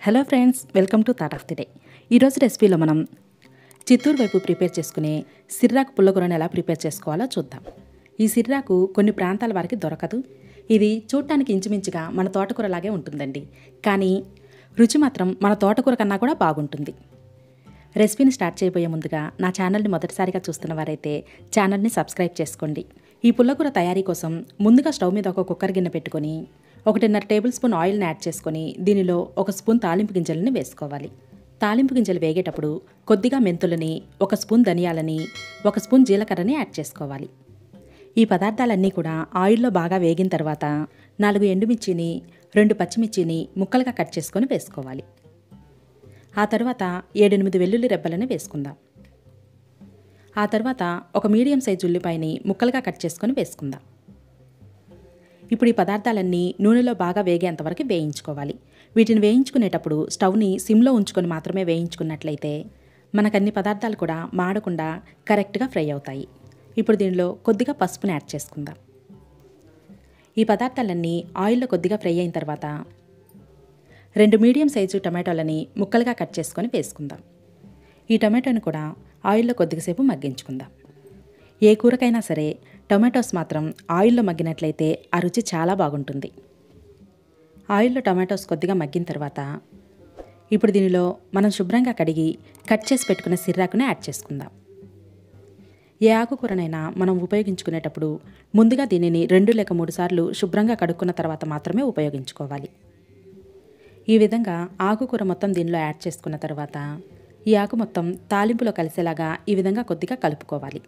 hello friends welcome to thought of the day ఈరోజు రెసిపీలో మనం చిత్తూరు వైపు ప్రిపేర్ చేసుకునే సిర్రాకు పుల్లగూరను ఎలా ప్రిపేర్ చేసుకోవాలో చూద్దాం ఈ సిర్రాకు కొన్ని ప్రాంతాల వారికి దొరకదు ఇది చూడటానికి ఇంచుమించుగా మన తోటకూరలాగే ఉంటుందండి కానీ రుచి మాత్రం మన తోటకూర కన్నా కూడా బాగుంటుంది రెసిపీని స్టార్ట్ చేయబోయే ముందుగా నా ఛానల్ని మొదటిసారిగా చూస్తున్న వారైతే ఛానల్ని సబ్స్క్రైబ్ చేసుకోండి ఈ పుల్లకూర తయారీ కోసం ముందుగా స్టవ్ మీద ఒక కుక్కర్ గిన్నె పెట్టుకొని ఒకటిన్నర టేబుల్ స్పూన్ ఆయిల్ని యాడ్ చేసుకొని దీనిలో ఒక స్పూన్ తాలింపు గింజలని వేసుకోవాలి తాలింపు గింజలు వేగేటప్పుడు కొద్దిగా మెంతులని ఒక స్పూన్ ధనియాలని ఒక స్పూన్ జీలకర్రని యాడ్ చేసుకోవాలి ఈ పదార్థాలన్నీ కూడా ఆయిల్లో బాగా వేగిన తర్వాత నాలుగు ఎండుమిర్చిని రెండు పచ్చిమిర్చిని ముక్కలుగా కట్ చేసుకొని వేసుకోవాలి ఆ తర్వాత ఏడెనిమిది వెల్లుల్లి రెబ్బలను వేసుకుందాం ఆ తర్వాత ఒక మీడియం సైజు ఉల్లిపాయని ముక్కలుగా కట్ చేసుకొని వేసుకుందాం ఇప్పుడు ఈ పదార్థాలన్నీ నూనెలో బాగా వేగేంతవరకు వేయించుకోవాలి వీటిని వేయించుకునేటప్పుడు స్టవ్ని సిమ్లో ఉంచుకొని మాత్రమే వేయించుకున్నట్లయితే మనకు అన్ని పదార్థాలు కూడా మాడకుండా కరెక్ట్గా ఫ్రై అవుతాయి ఇప్పుడు దీనిలో కొద్దిగా పసుపుని యాడ్ చేసుకుందాం ఈ పదార్థాలన్నీ ఆయిల్లో కొద్దిగా ఫ్రై అయిన తర్వాత రెండు మీడియం సైజు టమాటోలని ముక్కలుగా కట్ చేసుకొని వేసుకుందాం ఈ టమాటోని కూడా ఆయిల్లో కొద్దిసేపు మగ్గించుకుందాం ఏ కూరకైనా సరే టొమాటోస్ మాత్రం ఆయిల్లో మగ్గినట్లయితే ఆ రుచి చాలా బాగుంటుంది ఆయిల్లో టొమాటోస్ కొద్దిగా మగ్గిన తర్వాత ఇప్పుడు దీనిలో మనం శుభ్రంగా కడిగి కట్ చేసి పెట్టుకున్న సిర్రాకుని యాడ్ చేసుకుందాం ఏ ఆకుకూరనైనా మనం ఉపయోగించుకునేటప్పుడు ముందుగా దీనిని రెండు లేక మూడు సార్లు శుభ్రంగా కడుక్కున్న తర్వాత మాత్రమే ఉపయోగించుకోవాలి ఈ విధంగా ఆకుకూర మొత్తం దీనిలో యాడ్ చేసుకున్న తర్వాత ఈ ఆకు మొత్తం తాలింపులో కలిసేలాగా ఈ విధంగా కొద్దిగా కలుపుకోవాలి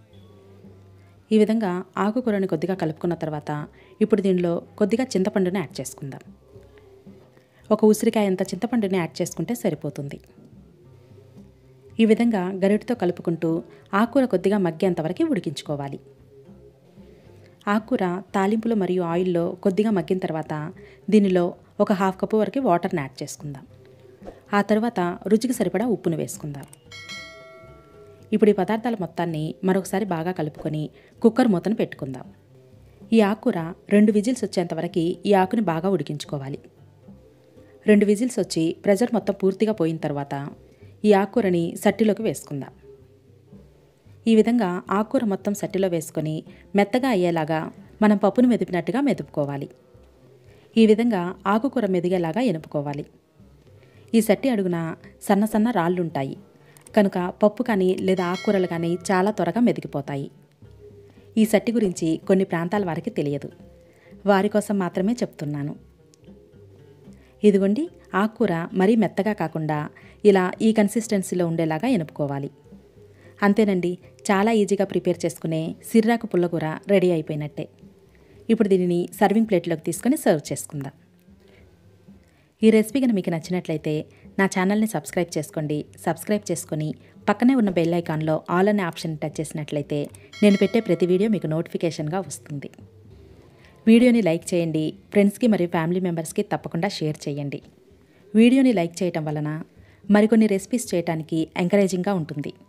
ఈ విధంగా ఆకుకూరని కొద్దిగా కలుపుకున్న తర్వాత ఇప్పుడు దీనిలో కొద్దిగా చింతపండుని యాడ్ చేసుకుందాం ఒక ఉసిరికాయ అంత చింతపండుని యాడ్ చేసుకుంటే సరిపోతుంది ఈ విధంగా గరిటతో కలుపుకుంటూ ఆకుకూర కొద్దిగా మగ్గేంతవరకు ఉడికించుకోవాలి ఆకుకూర తాలింపులు మరియు ఆయిల్లో కొద్దిగా మగ్గిన తర్వాత దీనిలో ఒక హాఫ్ కప్పు వరకు వాటర్ని యాడ్ చేసుకుందాం ఆ తర్వాత రుచికి సరిపడా ఉప్పును వేసుకుందాం ఇప్పుడు ఈ పదార్థాల మొత్తాన్ని మరొకసారి బాగా కలుపుకొని కుక్కర్ మూతను పెట్టుకుందాం ఈ ఆకుకూర రెండు విజిల్స్ వచ్చేంతవరకు ఈ ఆకుని బాగా ఉడికించుకోవాలి రెండు విజిల్స్ వచ్చి ప్రెజర్ మొత్తం పూర్తిగా పోయిన తర్వాత ఈ ఆకుకూరని సట్టిలోకి వేసుకుందాం ఈ విధంగా ఆకుకూర మొత్తం సట్టిలో వేసుకొని మెత్తగా అయ్యేలాగా మనం పప్పును మెదిపినట్టుగా మెదుపుకోవాలి ఈ విధంగా ఆకుకూర మెదిగేలాగా ఎనుపుకోవాలి ఈ సట్టి అడుగున సన్న సన్న రాళ్ళుంటాయి కనుక పప్పు కానీ లేదా ఆకుకూరలు కానీ చాలా త్వరగా మెదిగిపోతాయి ఈ సట్టి గురించి కొన్ని ప్రాంతాల వారికి తెలియదు వారి కోసం మాత్రమే చెప్తున్నాను ఇదిగోండి ఆకుకూర మరీ మెత్తగా కాకుండా ఇలా ఈ కన్సిస్టెన్సీలో ఉండేలాగా ఎనుపుకోవాలి అంతేనండి చాలా ఈజీగా ప్రిపేర్ చేసుకునే సిర్రాకు పుల్లకూర రెడీ అయిపోయినట్టే ఇప్పుడు దీనిని సర్వింగ్ ప్లేట్లోకి తీసుకొని సర్వ్ చేసుకుందాం ఈ రెసిపీ కనుక మీకు నచ్చినట్లయితే నా ఛానల్ని సబ్స్క్రైబ్ చేసుకోండి సబ్స్క్రైబ్ చేసుకొని పక్కనే ఉన్న బెల్ ఐకాన్లో ఆల్ అనే ఆప్షన్ టచ్ చేసినట్లయితే నేను పెట్టే ప్రతి వీడియో మీకు నోటిఫికేషన్గా వస్తుంది వీడియోని లైక్ చేయండి ఫ్రెండ్స్కి మరియు ఫ్యామిలీ మెంబర్స్కి తప్పకుండా షేర్ చేయండి వీడియోని లైక్ చేయటం వలన మరికొన్ని రెసిపీస్ చేయడానికి ఎంకరేజింగ్గా ఉంటుంది